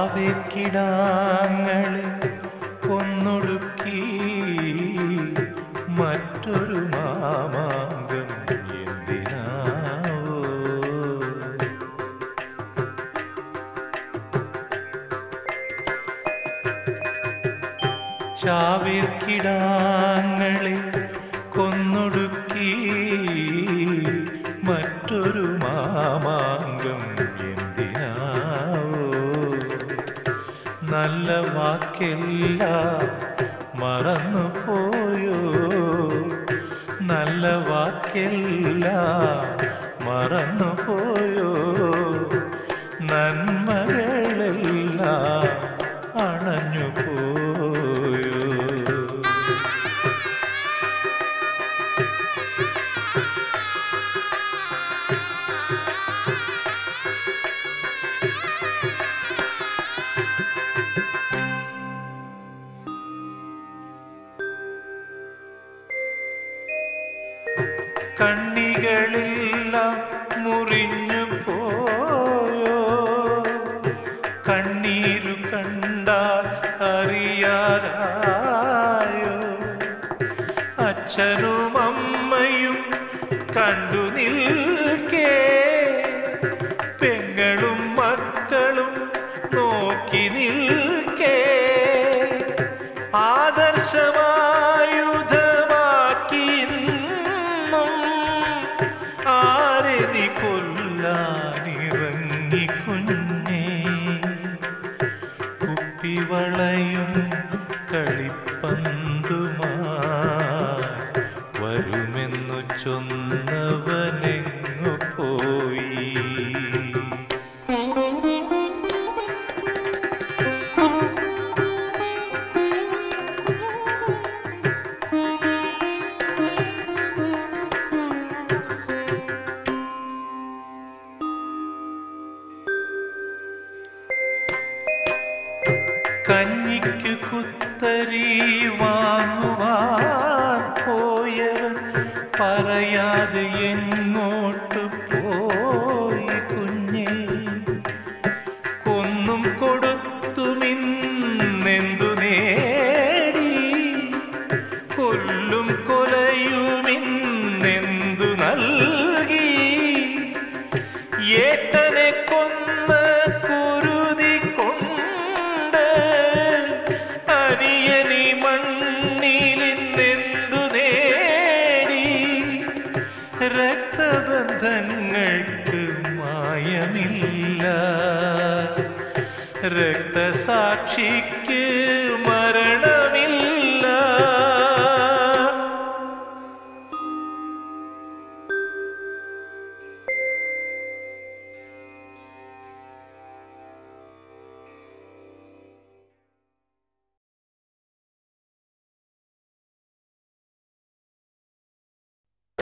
ചാവേക്കിടാങ്ങളെ കൊന്നൊടുക്കി മറ്റൊരു മാമാങ്കം എന്തിനാവോ ചാവേർക്കിടാങ്ങളെ കൊന്നൊടുക്കി മറ്റൊരു മാമാങ്കം എന്തിനാവോ നല്ല വാക്കെല്ലാം മറന്നു പോയോ നല്ല വാക്കെല്ലാം മറന്നു പോയോ നന്മകളെല്ലാം അണഞ്ഞു പോയോ കണ്ണികളെല്ലാം മുറിഞ്ഞു പോയോ കണ്ണീരു കണ്ടാൽ അറിയാതായോ അച്ഛനും അമ്മയും കണ്ടു നിൽക്കേ പെങ്ങളും മക്കളും നോക്കി നിൽക്കേ ആദർശമായുധമാക്കി ഇന്നും ആരെ നീ കൊല്ലാനിറങ്ങി കുഞ്ഞേ കുപ്പിവളയും കളിപ്പന്തുമായി വരുമെന്നു ചൊന്നവനെങ്ങു പോയി കഞ്ഞിക്ക് കുത്തരി വാങ്ങുവാൻ പോയവൻ പറയാതെ എങ്ങോട്ട് പോയി കുഞ്ഞേ കൊന്നും കൊടുത്തുമിന്നെന്തു നേടി കൊല്ലും കൊലയുമിന്നെന്തു നൽകി ഏട്ടനെ കൊന്ന കുരുതി കൊണ്ട് അനിയനി മണ്ണിലിന്നെന്തു നേടി രക്തബന്ധങ്ങൾക്ക് മായമില്ല രക്തസാക്ഷിക്ക് മരണമില്ല